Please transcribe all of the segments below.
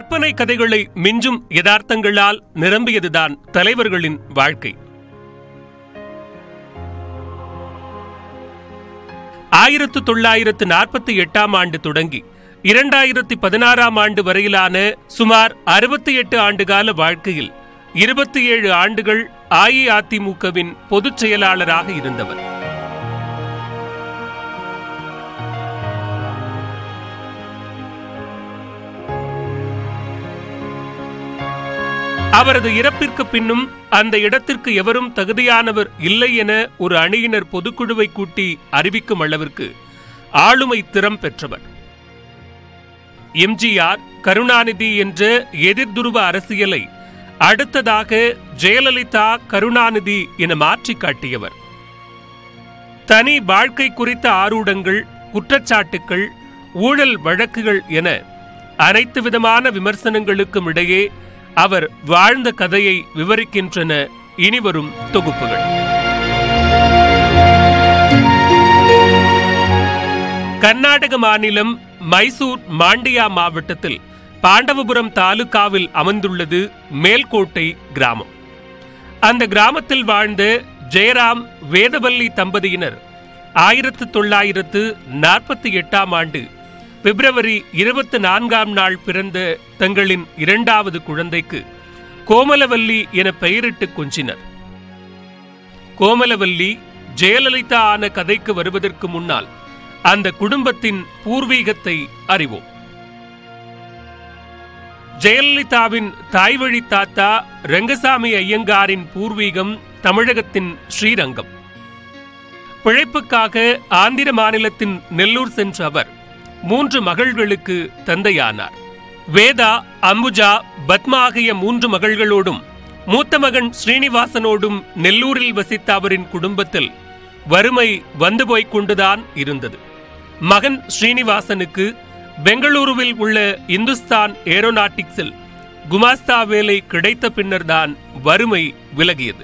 கற்பனை கதைகளை மிஞ்சும் யதார்த்தங்களால் நிரம்பியதுதான் தலைவர்களின் வாழ்க்கை ஆயிரத்து தொள்ளாயிரத்து நாற்பத்தி எட்டாம் ஆண்டு தொடங்கி இரண்டாயிரத்தி பதினாறாம் ஆண்டு வரையிலான சுமார் அறுபத்தி எட்டு ஆண்டுகால வாழ்க்கையில் இருபத்தி ஏழு ஆண்டுகள் அஇஅதிமுகவின் பொதுச் செயலாளராக இருந்தவர் அவரது இறப்பிற்கு பின்னும் அந்த இடத்திற்கு எவரும் தகுதியானவர் இல்லை என ஒரு அணியினர் பொதுக்குழுவை கூட்டி அறிவிக்கும் அளவிற்கு ஆளுமை திறம் பெற்றவர் எம்ஜிஆர் கருணாநிதி என்ற எதிர்துருவ அரசியலை அடுத்ததாக ஜெயலலிதா கருணாநிதி என மாற்றி காட்டியவர் தனி வாழ்க்கை குறித்த ஆரூடங்கள் குற்றச்சாட்டுக்கள் ஊழல் வழக்குகள் என அனைத்து விதமான விமர்சனங்களுக்கும் இடையே அவர் வாழ்ந்த கதையை விவரிக்கின்றன இனிவரும் தொகுப்புகள் கர்நாடக மாநிலம் மைசூர் மாண்டியா மாவட்டத்தில் பாண்டவபுரம் தாலுகாவில் அமைந்துள்ளது மேல்கோட்டை கிராமம் அந்த கிராமத்தில் வாழ்ந்த ஜெயராம் வேதவல்லி தம்பதியினர் ஆயிரத்து தொள்ளாயிரத்து நாற்பத்தி எட்டாம் ஆண்டு பிப்ரவரி இருபத்தி நான்காம் நாள் பிறந்த தங்களின் இரண்டாவது குழந்தைக்கு கோமலவல்லி என பெயரிட்டு கொஞ்சினர் கோமலவல்லி ஜெயலலிதா ஆன கதைக்கு வருவதற்கு முன்னால் அந்த குடும்பத்தின் பூர்வீகத்தை அறிவோம் ஜெயலலிதாவின் தாய்வழி தாத்தா ரங்கசாமி ஐயங்காரின் பூர்வீகம் தமிழகத்தின் ஸ்ரீரங்கம் பிழைப்புக்காக ஆந்திர மாநிலத்தின் நெல்லூர் சென்ற அவர் மூன்று மகள்களுக்கு தந்தையானார் வேதா அம்புஜா பத்மா ஆகிய மூன்று மகள்களோடும் மூத்த மகன் ஸ்ரீனிவாசனோடும் நெல்லூரில் வசித்த அவரின் குடும்பத்தில் வறுமை வந்து போய்க் கொண்டுதான் இருந்தது மகன் ஸ்ரீனிவாசனுக்கு பெங்களூருவில் உள்ள இந்துஸ்தான் ஏரோநாட்டிக்ஸில் குமாஸ்தா வேலை கிடைத்த பின்னர்தான் வறுமை விலகியது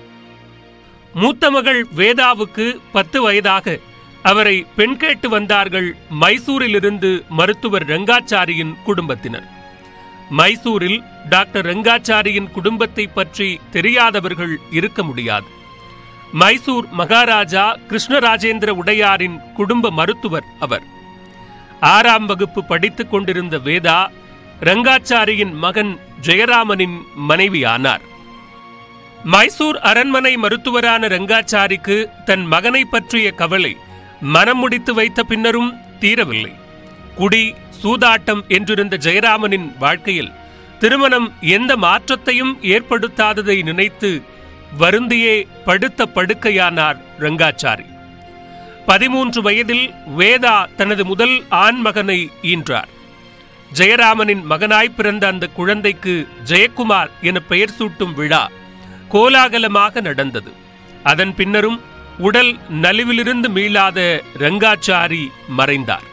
மூத்த மகள் வேதாவுக்கு பத்து வயதாக அவரை பெண் கேட்டு வந்தார்கள் மைசூரிலிருந்து மருத்துவர் ரங்காச்சாரியின் குடும்பத்தினர் மைசூரில் டாக்டர் ரங்காச்சாரியின் குடும்பத்தை பற்றி தெரியாதவர்கள் இருக்க முடியாது மைசூர் மகாராஜா கிருஷ்ணராஜேந்திர உடையாரின் குடும்ப மருத்துவர் அவர் ஆறாம் வகுப்பு படித்துக் கொண்டிருந்த வேதா ரங்காச்சாரியின் மகன் ஜெயராமனின் மனைவியானார் மைசூர் அரண்மனை மருத்துவரான ரங்காச்சாரிக்கு தன் மகனை பற்றிய கவலை மனம் முடித்து வைத்த பின்னரும் தீரவில்லை குடி சூதாட்டம் என்றிருந்த ஜெயராமனின் வாழ்க்கையில் திருமணம் எந்த மாற்றத்தையும் ஏற்படுத்தாததை நினைத்து வருந்தியே படுத்த படுக்கையானார் ரங்காச்சாரி பதிமூன்று வயதில் வேதா தனது முதல் ஆண் மகனை ஈன்றார் ஜெயராமனின் மகனாய் பிறந்த அந்த குழந்தைக்கு ஜெயக்குமார் என பெயர் சூட்டும் விழா கோலாகலமாக நடந்தது அதன் பின்னரும் உடல் நலிவிலிருந்து மீளாத ரங்காச்சாரி மறைந்தார்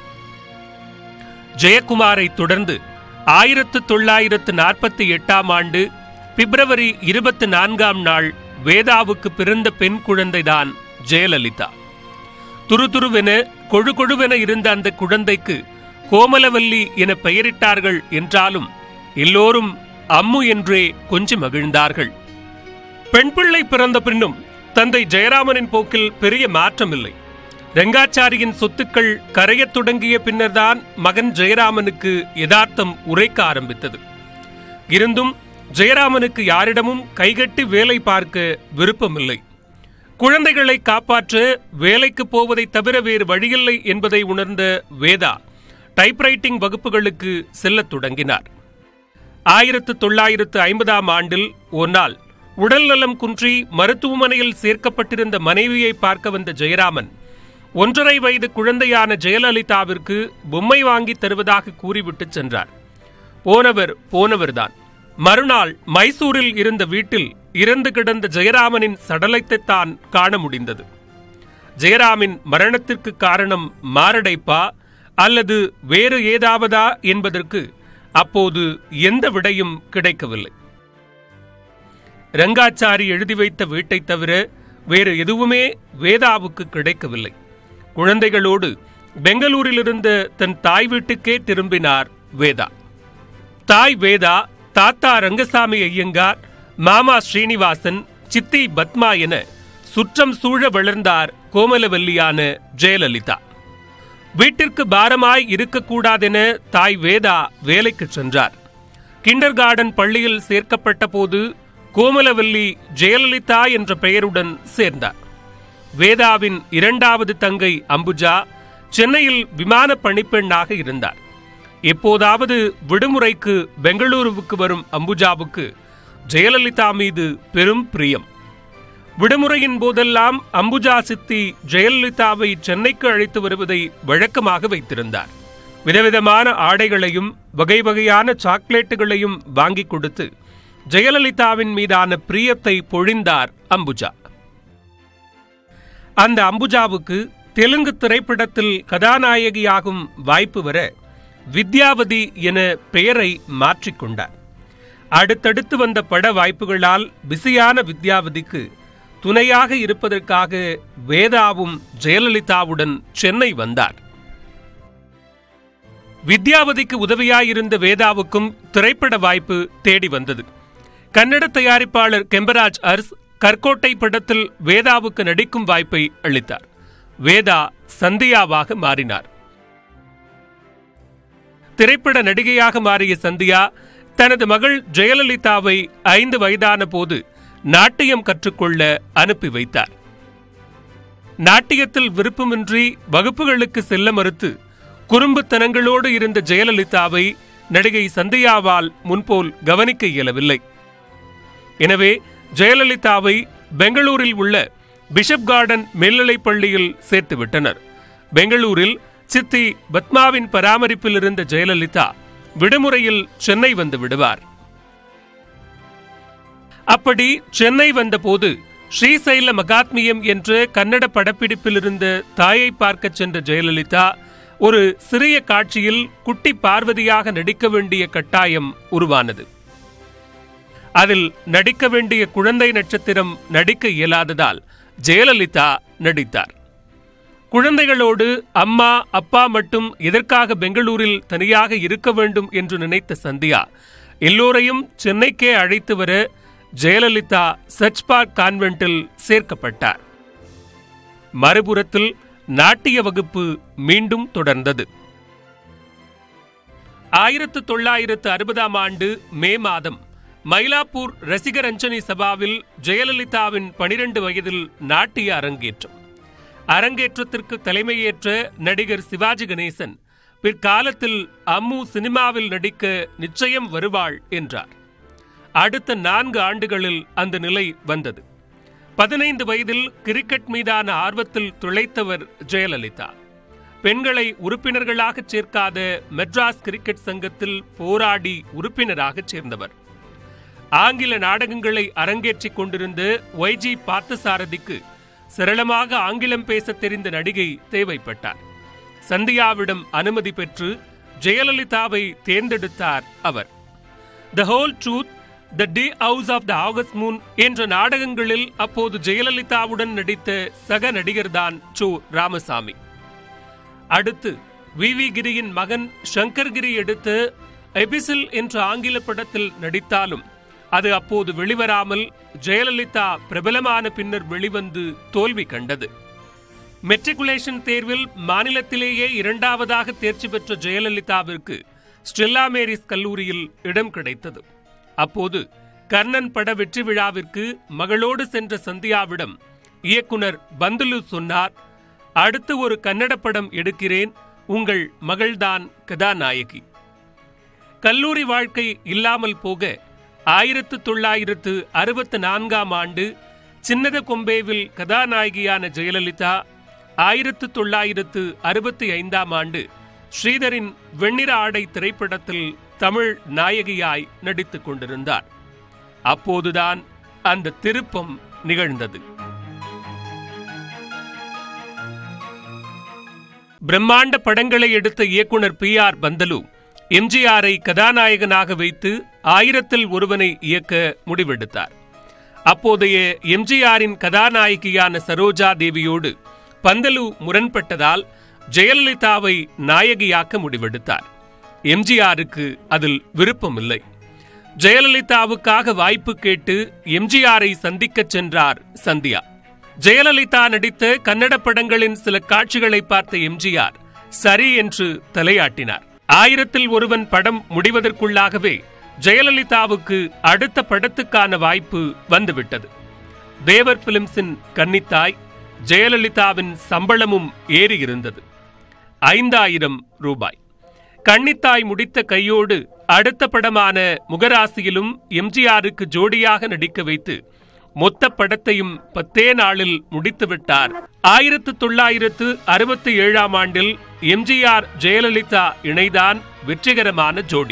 ஜெயக்குமாரை தொடர்ந்து ஆயிரத்து தொள்ளாயிரத்து நாற்பத்தி எட்டாம் ஆண்டு பிப்ரவரி இருபத்தி நான்காம் நாள் வேதாவுக்கு பிறந்த பெண் குழந்தைதான் ஜெயலலிதா துருதுருவென கொழு கொழுவென இருந்த அந்த குழந்தைக்கு கோமலவல்லி என பெயரிட்டார்கள் என்றாலும் எல்லோரும் அம்மு என்றே கொஞ்சி மகிழ்ந்தார்கள் பெண் பிள்ளை பிறந்த பின்னும் தந்தை ஜெயராமனின் போக்கில் பெரிய மாற்றமில்லை ரெங்காச்சாரியின் சொத்துக்கள் கரையத் தொடங்கிய பின்னர்தான் மகன் ஜெயராமனுக்கு யதார்த்தம் உரைக்க ஆரம்பித்தது இருந்தும் ஜெயராமனுக்கு யாரிடமும் கைகட்டி வேலை பார்க்க விருப்பமில்லை குழந்தைகளை காப்பாற்ற வேலைக்கு போவதை தவிர வேறு வழியில்லை என்பதை உணர்ந்த வேதா டைப்ரைட்டிங் வகுப்புகளுக்கு செல்லத் தொடங்கினார் ஆயிரத்து தொள்ளாயிரத்து ஐம்பதாம் ஆண்டில் ஒரு நாள் உடல்நலம் குன்றி மருத்துவமனையில் சேர்க்கப்பட்டிருந்த மனைவியை பார்க்க வந்த ஜெயராமன் ஒன்றரை வயது குழந்தையான ஜெயலலிதாவிற்கு பொம்மை வாங்கி தருவதாக கூறிவிட்டு சென்றார் போனவர் போனவர்தான் மறுநாள் மைசூரில் இருந்த வீட்டில் இறந்து கிடந்த ஜெயராமனின் சடலத்தை தான் காண முடிந்தது ஜெயராமின் மரணத்திற்கு காரணம் மாரடைப்பா அல்லது வேறு ஏதாவதா என்பதற்கு அப்போது எந்த விடையும் கிடைக்கவில்லை ரங்காச்சாரி எழுதி வைத்த வீட்டை தவிர வேறு எதுவுமே வேதாவுக்கு கிடைக்கவில்லை குழந்தைகளோடு பெங்களூரிலிருந்த தன் தாய் வீட்டுக்கே திரும்பினார் வேதா தாய் வேதா தாத்தா ரங்கசாமி ஐயங்கார் மாமா ஸ்ரீனிவாசன் சித்தி பத்மா என சுற்றம் சூழ வளர்ந்தார் கோமலவல்லியான ஜெயலலிதா வீட்டிற்கு பாரமாய் இருக்கக்கூடாதென தாய் வேதா வேலைக்கு சென்றார் கிண்டர் கார்டன் பள்ளியில் சேர்க்கப்பட்ட போது கோமலவல்லி ஜெயலலிதா என்ற பெயருடன் சேர்ந்தார் வேதாவின் இரண்டாவது தங்கை அம்புஜா சென்னையில் விமான பணிப்பெண்ணாக இருந்தார் எப்போதாவது விடுமுறைக்கு பெங்களூருவுக்கு வரும் அம்புஜாவுக்கு ஜெயலலிதா மீது பெரும் பிரியம் விடுமுறையின் போதெல்லாம் அம்புஜா சித்தி ஜெயலலிதாவை சென்னைக்கு அழைத்து வருவதை வழக்கமாக வைத்திருந்தார் விதவிதமான ஆடைகளையும் வகை வகையான சாக்லேட்டுகளையும் வாங்கி கொடுத்து ஜெயலலிதாவின் மீதான பிரியத்தை பொழிந்தார் அம்புஜா அந்த அம்புஜாவுக்கு தெலுங்கு திரைப்படத்தில் கதாநாயகியாகும் வாய்ப்பு வர வித்யாவதி என பெயரை மாற்றிக்கொண்டார் அடுத்தடுத்து வந்த பட வாய்ப்புகளால் பிஸியான வித்யாவதிக்கு துணையாக இருப்பதற்காக வேதாவும் ஜெயலலிதாவுடன் சென்னை வந்தார் வித்யாவதிக்கு உதவியாயிருந்த வேதாவுக்கும் திரைப்பட வாய்ப்பு தேடி வந்தது கன்னட தயாரிப்பாளர் கெம்பராஜ் அர்ஸ் கர்கோட்டை படத்தில் வேதாவுக்கு நடிக்கும் வாய்ப்பை அளித்தார் வேதா சந்தியாவாக மாறினார் திரைப்பட நடிகையாக மாறிய சந்தியா தனது மகள் ஜெயலலிதாவை ஐந்து வயதான போது நாட்டியம் கற்றுக்கொள்ள அனுப்பி வைத்தார் நாட்டியத்தில் விருப்பமின்றி வகுப்புகளுக்கு செல்ல மறுத்து குறும்புத்தனங்களோடு இருந்த ஜெயலலிதாவை நடிகை சந்தியாவால் முன்போல் கவனிக்க இயலவில்லை எனவே ஜெயலலிதாவை பெங்களூரில் உள்ள பிஷப் கார்டன் மேல்நிலைப் பள்ளியில் சேர்த்து விட்டனர் பெங்களூரில் சித்தி பத்மாவின் பராமரிப்பில் இருந்த ஜெயலலிதா விடுமுறையில் சென்னை வந்து விடுவார் அப்படி சென்னை வந்தபோது ஸ்ரீசைல மகாத்மியம் என்ற கன்னட படப்பிடிப்பில் இருந்த தாயை பார்க்கச் சென்ற ஜெயலலிதா ஒரு சிறிய காட்சியில் குட்டி பார்வதியாக நடிக்க வேண்டிய கட்டாயம் உருவானது அதில் நடிக்க வேண்டிய குழந்தை நட்சத்திரம் நடிக்க இயலாததால் ஜெயலலிதா நடித்தார் குழந்தைகளோடு அம்மா அப்பா மட்டும் எதற்காக பெங்களூரில் தனியாக இருக்க வேண்டும் என்று நினைத்த சந்தியா எல்லோரையும் சென்னைக்கே அழைத்து வர ஜெயலலிதா சச்பார்க் கான்வென்ட்டில் சேர்க்கப்பட்டார் மறுபுறத்தில் நாட்டிய வகுப்பு மீண்டும் தொடர்ந்தது ஆயிரத்து தொள்ளாயிரத்து அறுபதாம் ஆண்டு மே மாதம் மயிலாப்பூர் ரசிகரஞ்சனி சபாவில் ஜெயலலிதாவின் பனிரெண்டு வயதில் நாட்டிய அரங்கேற்றம் அரங்கேற்றத்திற்கு தலைமையேற்ற நடிகர் சிவாஜி கணேசன் பிற்காலத்தில் அம்மு சினிமாவில் நடிக்க நிச்சயம் வருவாள் என்றார் அடுத்த நான்கு ஆண்டுகளில் அந்த நிலை வந்தது பதினைந்து வயதில் கிரிக்கெட் மீதான ஆர்வத்தில் துளைத்தவர் ஜெயலலிதா பெண்களை உறுப்பினர்களாக சேர்க்காத மெட்ராஸ் கிரிக்கெட் சங்கத்தில் போராடி உறுப்பினராக சேர்ந்தவர் ஆங்கில நாடகங்களை அரங்கேற்றிக் கொண்டிருந்த ஒய்ஜி பார்த்தசாரதிக்கு சரளமாக ஆங்கிலம் பேசத் தெரிந்த நடிகை தேவைப்பட்டார் சந்தியாவிடம் அனுமதி பெற்று ஜெயலலிதாவை தேர்ந்தெடுத்தார் அவர் the whole truth the day house of the August moon என்ற நாடகங்களில் அப்போது ஜெயலலிதாவுடன் நடித்த சக நடிகர்தான் சோ ராமசாமி அடுத்து வி வி கிரியின் மகன் சங்கர் கிரி எடுத்த எபிசில் என்ற ஆங்கில படத்தில் நடித்தாலும் அது அப்போது வெளிவராமல் ஜெயலலிதா பிரபலமான பின்னர் வெளிவந்து தோல்வி கண்டது மெட்ரிகுலேஷன் தேர்வில் மாநிலத்திலேயே இரண்டாவதாக தேர்ச்சி பெற்ற ஜெயலலிதாவிற்கு ஸ்டெல்லா மேரிஸ் கல்லூரியில் இடம் கிடைத்தது அப்போது கர்ணன் பட வெற்றி விழாவிற்கு மகளோடு சென்ற சந்தியாவிடம் இயக்குனர் பந்துலு சொன்னார் அடுத்து ஒரு கன்னட படம் எடுக்கிறேன் உங்கள் மகள்தான் கதாநாயகி கல்லூரி வாழ்க்கை இல்லாமல் போக ஆயிரத்து தொள்ளாயிரத்து அறுபத்து நான்காம் ஆண்டு சின்னத கொம்பேவில் கதாநாயகியான ஜெயலலிதா ஆயிரத்து தொள்ளாயிரத்து அறுபத்தி ஐந்தாம் ஆண்டு ஸ்ரீதரின் வெண்ணிற ஆடை திரைப்படத்தில் தமிழ் நாயகியாய் நடித்துக் கொண்டிருந்தார் அப்போதுதான் அந்த திருப்பம் நிகழ்ந்தது பிரம்மாண்ட படங்களை எடுத்த இயக்குனர் பி ஆர் பந்தலு எம்ஜிஆரை கதாநாயகனாக வைத்து ஆயிரத்தில் ஒருவனை இயக்க முடிவெடுத்தார் அப்போதைய எம்ஜிஆரின் கதாநாயகியான சரோஜா தேவியோடு பந்தலு முரண்பட்டதால் ஜெயலலிதாவை நாயகியாக்க முடிவெடுத்தார் எம்ஜிஆருக்கு அதில் விருப்பமில்லை ஜெயலலிதாவுக்காக வாய்ப்பு கேட்டு எம்ஜிஆரை சந்திக்கச் சென்றார் சந்தியா ஜெயலலிதா நடித்த கன்னட படங்களின் சில காட்சிகளை பார்த்த எம்ஜிஆர் சரி என்று தலையாட்டினார் ஆயிரத்தில் ஒருவன் படம் முடிவதற்குள்ளாகவே ஜெயலலிதாவுக்கு அடுத்த படத்துக்கான வாய்ப்பு வந்துவிட்டது தேவர் பிலிம்ஸின் கன்னித்தாய் ஜெயலலிதாவின் சம்பளமும் ஏறியிருந்தது ஐந்தாயிரம் ரூபாய் கன்னித்தாய் முடித்த கையோடு அடுத்த படமான முகராசியிலும் எம்ஜிஆருக்கு ஜோடியாக நடிக்க வைத்து மொத்த படத்தையும் பத்தே நாளில் முடித்துவிட்டார் ஆயிரத்து தொள்ளாயிரத்து அறுபத்தி ஏழாம் ஆண்டில் எம்ஜிஆர் ஜெயலலிதா இணைதான் வெற்றிகரமான ஜோடி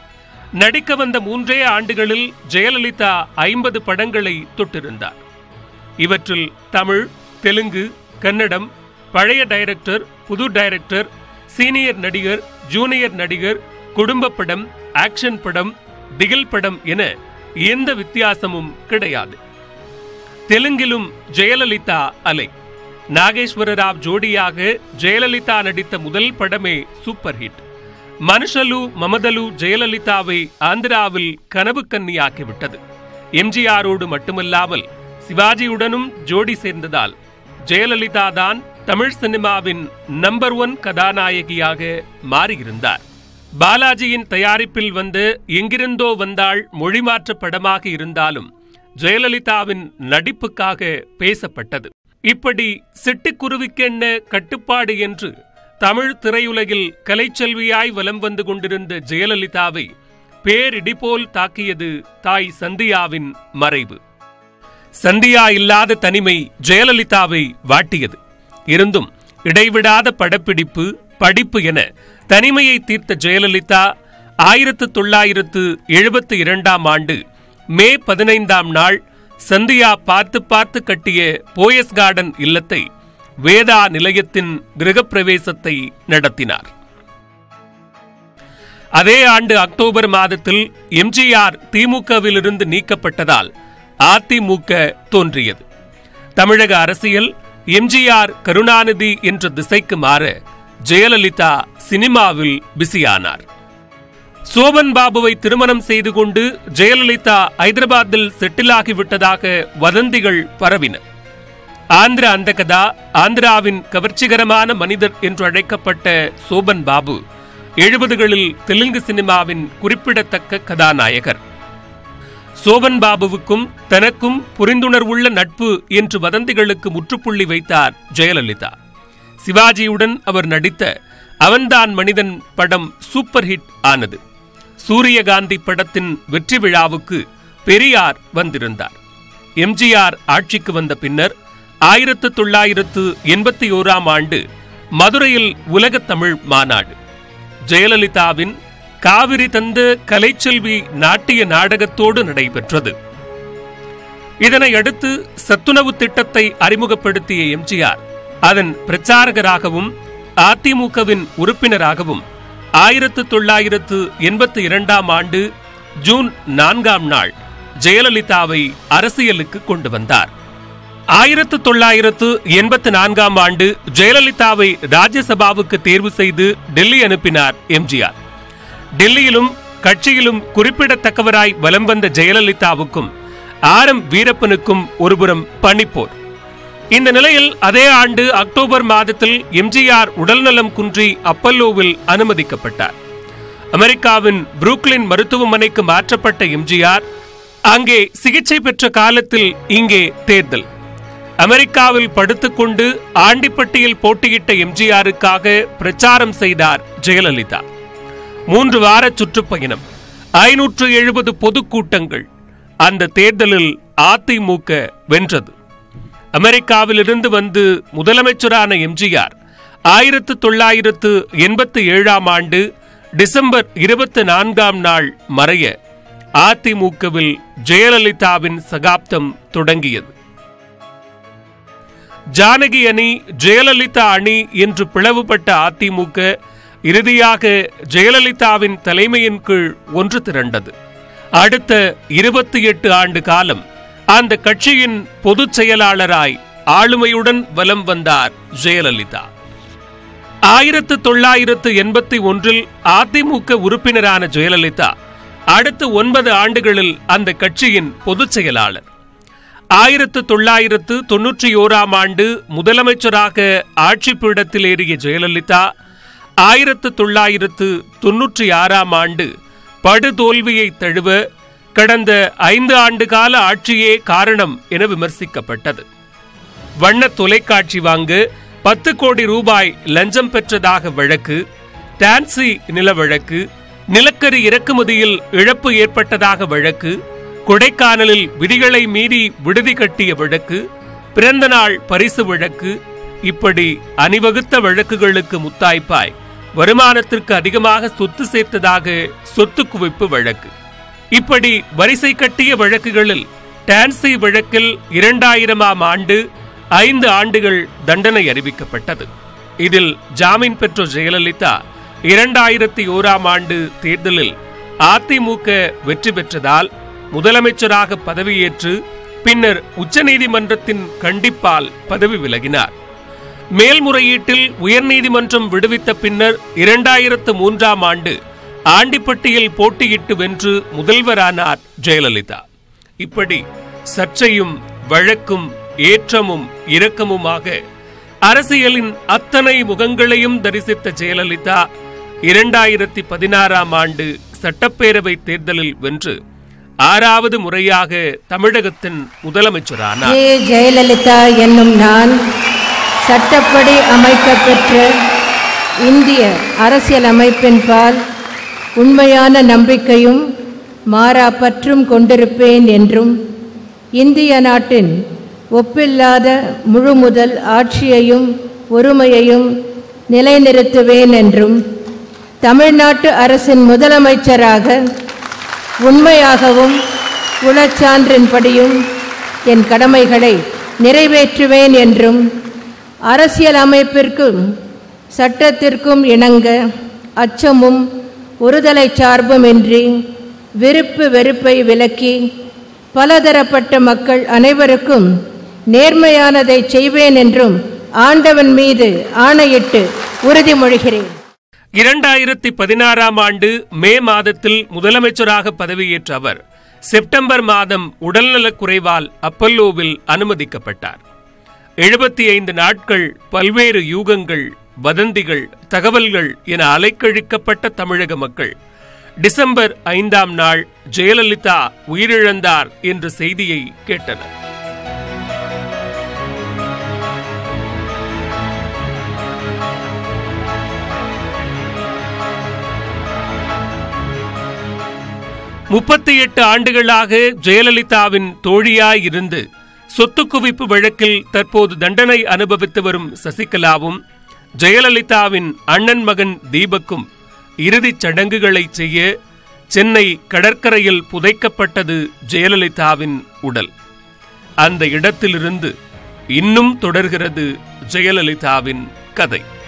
நடிக்க வந்த மூன்றே ஆண்டுகளில் ஜெயலலிதா ஐம்பது படங்களை தொட்டிருந்தார் இவற்றில் தமிழ் தெலுங்கு கன்னடம் பழைய டைரக்டர் புது டைரக்டர் சீனியர் நடிகர் ஜூனியர் நடிகர் குடும்ப படம் ஆக்ஷன் படம் திகில் படம் என எந்த வித்தியாசமும் கிடையாது தெலுங்கிலும் ஜெயலலிதா அலை நாகேஸ்வர ராவ் ஜோடியாக ஜெயலலிதா நடித்த முதல் படமே சூப்பர் ஹிட் மனுஷலு மமதலு ஜெயலலிதாவை ஆந்திராவில் கனவு கன்னியாக்கிவிட்டது எம்ஜிஆரோடு மட்டுமல்லாமல் சிவாஜியுடனும் ஜோடி சேர்ந்ததால் ஜெயலலிதா தான் தமிழ் சினிமாவின் நம்பர் ஒன் கதாநாயகியாக மாறியிருந்தார் பாலாஜியின் தயாரிப்பில் வந்து எங்கிருந்தோ வந்தாள் மொழிமாற்ற படமாக இருந்தாலும் ஜெயலலிதாவின் நடிப்புக்காக பேசப்பட்டது இப்படி சிட்டுக்குருவிக்கென்ன கட்டுப்பாடு என்று தமிழ் திரையுலகில் கலைச்செல்வியாய் வலம் வந்து கொண்டிருந்த ஜெயலலிதாவை பேரிடி போல் தாக்கியது தாய் சந்தியாவின் மறைவு சந்தியா இல்லாத தனிமை ஜெயலலிதாவை வாட்டியது இருந்தும் இடைவிடாத படப்பிடிப்பு படிப்பு என தனிமையை தீர்த்த ஜெயலலிதா ஆயிரத்து தொள்ளாயிரத்து எழுபத்தி இரண்டாம் ஆண்டு மே பதினைந்தாம் நாள் சந்தியா பார்த்து பார்த்து கட்டிய போயஸ் கார்டன் இல்லத்தை வேதா நிலையத்தின் கிரகப்பிரவேசத்தை நடத்தினார் அதே ஆண்டு அக்டோபர் மாதத்தில் எம்ஜிஆர் திமுகவிலிருந்து நீக்கப்பட்டதால் அதிமுக தோன்றியது தமிழக அரசியல் எம்ஜிஆர் கருணாநிதி என்ற திசைக்கு மாற ஜெயலலிதா சினிமாவில் பிஸியானார் சோபன் பாபுவை திருமணம் செய்து கொண்டு ஜெயலலிதா ஐதராபாத்தில் செட்டில் ஆகிவிட்டதாக வதந்திகள் பரவின ஆந்திர அந்தகதா ஆந்திராவின் கவர்ச்சிகரமான மனிதர் என்று அழைக்கப்பட்ட சோபன் பாபு எழுபதுகளில் தெலுங்கு சினிமாவின் குறிப்பிடத்தக்க கதாநாயகர் சோபன் பாபுவுக்கும் தனக்கும் புரிந்துணர்வுள்ள நட்பு என்று வதந்திகளுக்கு முற்றுப்புள்ளி வைத்தார் ஜெயலலிதா சிவாஜியுடன் அவர் நடித்த அவன்தான் மனிதன் படம் சூப்பர் ஹிட் ஆனது சூரியகாந்தி படத்தின் வெற்றி விழாவுக்கு பெரியார் வந்திருந்தார் எம்ஜிஆர் ஆட்சிக்கு வந்த பின்னர் ஆயிரத்து தொள்ளாயிரத்து எண்பத்தி ஓராம் ஆண்டு மதுரையில் உலகத் தமிழ் மாநாடு ஜெயலலிதாவின் காவிரி தந்த கலைச்செல்வி நாட்டிய நாடகத்தோடு நடைபெற்றது இதனை அடுத்து சத்துணவு திட்டத்தை அறிமுகப்படுத்திய எம்ஜிஆர் அதன் பிரச்சாரகராகவும் அதிமுகவின் உறுப்பினராகவும் ஆயிரத்து தொள்ளாயிரத்து எண்பத்தி இரண்டாம் ஆண்டு ஜூன் நான்காம் நாள் ஜெயலலிதாவை அரசியலுக்கு கொண்டு வந்தார் ஆயிரத்து தொள்ளாயிரத்து எண்பத்தி நான்காம் ஆண்டு ஜெயலலிதாவை ராஜ்யசபாவுக்கு தேர்வு செய்து டெல்லி அனுப்பினார் எம்ஜிஆர் டெல்லியிலும் கட்சியிலும் குறிப்பிடத்தக்கவராய் வலம் வந்த ஜெயலலிதாவுக்கும் ஆர் எம் வீரப்பனுக்கும் ஒருபுறம் பணிப்போர் இந்த நிலையில் அதே ஆண்டு அக்டோபர் மாதத்தில் எம்ஜிஆர் உடல்நலம் குன்றி அப்பல்லோவில் அனுமதிக்கப்பட்டார் அமெரிக்காவின் புரூக்லின் மருத்துவமனைக்கு மாற்றப்பட்ட எம்ஜிஆர் அங்கே சிகிச்சை பெற்ற காலத்தில் இங்கே தேர்தல் அமெரிக்காவில் படுத்துக்கொண்டு ஆண்டிப்பட்டியில் போட்டியிட்ட எம்ஜிஆருக்காக பிரச்சாரம் செய்தார் ஜெயலலிதா மூன்று வார சுற்றுப்பயணம் ஐநூற்று எழுபது பொதுக்கூட்டங்கள் அந்த தேர்தலில் அதிமுக வென்றது அமெரிக்காவிலிருந்து வந்து முதலமைச்சரான எம்ஜிஆர் ஆயிரத்து தொள்ளாயிரத்து எண்பத்தி ஏழாம் ஆண்டு டிசம்பர் இருபத்தி நான்காம் நாள் மறைய அதிமுகவில் ஜெயலலிதாவின் சகாப்தம் தொடங்கியது ஜானகி அணி ஜெயலலிதா அணி என்று பிளவுபட்ட அதிமுக இறுதியாக ஜெயலலிதாவின் தலைமையின் கீழ் ஒன்று திரண்டது அடுத்த இருபத்தி எட்டு ஆண்டு காலம் அந்த கட்சியின் பொதுச் செயலாளராய் ஆளுமையுடன் வலம் வந்தார் ஜெயலலிதா ஆயிரத்து தொள்ளாயிரத்து எண்பத்தி ஒன்றில் அதிமுக உறுப்பினரான ஜெயலலிதா அடுத்த ஒன்பது ஆண்டுகளில் அந்த கட்சியின் பொதுச் செயலாளர் ஆயிரத்து தொள்ளாயிரத்து தொன்னூற்றி ஓராம் ஆண்டு முதலமைச்சராக ஆட்சி பீடத்தில் ஏறிய ஜெயலலிதா ஆயிரத்து தொள்ளாயிரத்து தொன்னூற்றி ஆறாம் ஆண்டு படுதோல்வியை தழுவ கடந்த ஐந்து ஆண்டு கால ஆட்சியே காரணம் என விமர்சிக்கப்பட்டது வண்ண தொலைக்காட்சி வாங்க பத்து கோடி ரூபாய் லஞ்சம் பெற்றதாக வழக்கு டான்சி நில வழக்கு நிலக்கரி இறக்குமதியில் இழப்பு ஏற்பட்டதாக வழக்கு கொடைக்கானலில் விதிகளை மீறி விடுதி கட்டிய வழக்கு பிறந்த நாள் பரிசு வழக்கு இப்படி அணிவகுத்த வழக்குகளுக்கு முத்தாய்ப்பாய் வருமானத்திற்கு அதிகமாக சொத்து சேர்த்ததாக சொத்து குவிப்பு வழக்கு இப்படி வரிசை கட்டிய வழக்குகளில் டான்சி வழக்கில் இரண்டாயிரமாம் ஆண்டு ஐந்து ஆண்டுகள் தண்டனை அறிவிக்கப்பட்டது இதில் ஜாமீன் பெற்ற ஜெயலலிதா இரண்டாயிரத்தி ஓராம் ஆண்டு தேர்தலில் அதிமுக வெற்றி பெற்றதால் முதலமைச்சராக பதவியேற்று பின்னர் உச்சநீதிமன்றத்தின் கண்டிப்பால் பதவி விலகினார் மேல்முறையீட்டில் உயர்நீதிமன்றம் விடுவித்த பின்னர் இரண்டாயிரத்து மூன்றாம் ஆண்டு ஆண்டிப்பட்டியில் போட்டியிட்டு வென்று முதல்வரானார் ஜெயலலிதா இப்படி சர்ச்சையும் வழக்கும் ஏற்றமும் இரக்கமுமாக அரசியலின் அத்தனை முகங்களையும் தரிசித்த ஜெயலலிதா இரண்டாயிரத்தி பதினாறாம் ஆண்டு சட்டப்பேரவை தேர்தலில் வென்று ஆறாவது முறையாக தமிழகத்தின் முதலமைச்சரானார் ஜே ஜெயலலிதா என்னும் நான் சட்டப்படி அமைக்கப்பெற்ற இந்திய அரசியலமைப்பின் பால் உண்மையான நம்பிக்கையும் மாறா பற்றும் கொண்டிருப்பேன் என்றும் இந்திய நாட்டின் ஒப்பில்லாத முழுமுதல் ஆட்சியையும் ஒருமையையும் நிலைநிறுத்துவேன் என்றும் தமிழ்நாட்டு அரசின் முதலமைச்சராக உண்மையாகவும் உளச்சான்றின்படியும் என் கடமைகளை நிறைவேற்றுவேன் என்றும் அரசியல் அமைப்பிற்கும் சட்டத்திற்கும் இணங்க அச்சமும் ஒருதலை சார்புமின்றி விருப்பு வெறுப்பை விலக்கி பலதரப்பட்ட மக்கள் அனைவருக்கும் நேர்மையானதை செய்வேன் என்றும் ஆண்டவன் மீது ஆணையிட்டு உறுதிமொழிகிறேன் இரண்டாயிரத்தி பதினாறாம் ஆண்டு மே மாதத்தில் முதலமைச்சராக பதவியேற்ற அவர் செப்டம்பர் மாதம் உடல்நலக் குறைவால் அப்பல்லோவில் அனுமதிக்கப்பட்டார் எழுபத்தி ஐந்து நாட்கள் பல்வேறு யூகங்கள் வதந்திகள் தகவல்கள் என அலைக்கழிக்கப்பட்ட தமிழக மக்கள் டிசம்பர் ஐந்தாம் நாள் ஜெயலலிதா உயிரிழந்தார் என்ற செய்தியை கேட்டனர் முப்பத்தி எட்டு ஆண்டுகளாக ஜெயலலிதாவின் தோழியாய் இருந்து சொத்து குவிப்பு வழக்கில் தற்போது தண்டனை அனுபவித்து வரும் சசிகலாவும் ஜெயலலிதாவின் அண்ணன் மகன் தீபக்கும் இறுதிச் சடங்குகளை செய்ய சென்னை கடற்கரையில் புதைக்கப்பட்டது ஜெயலலிதாவின் உடல் அந்த இடத்திலிருந்து இன்னும் தொடர்கிறது ஜெயலலிதாவின் கதை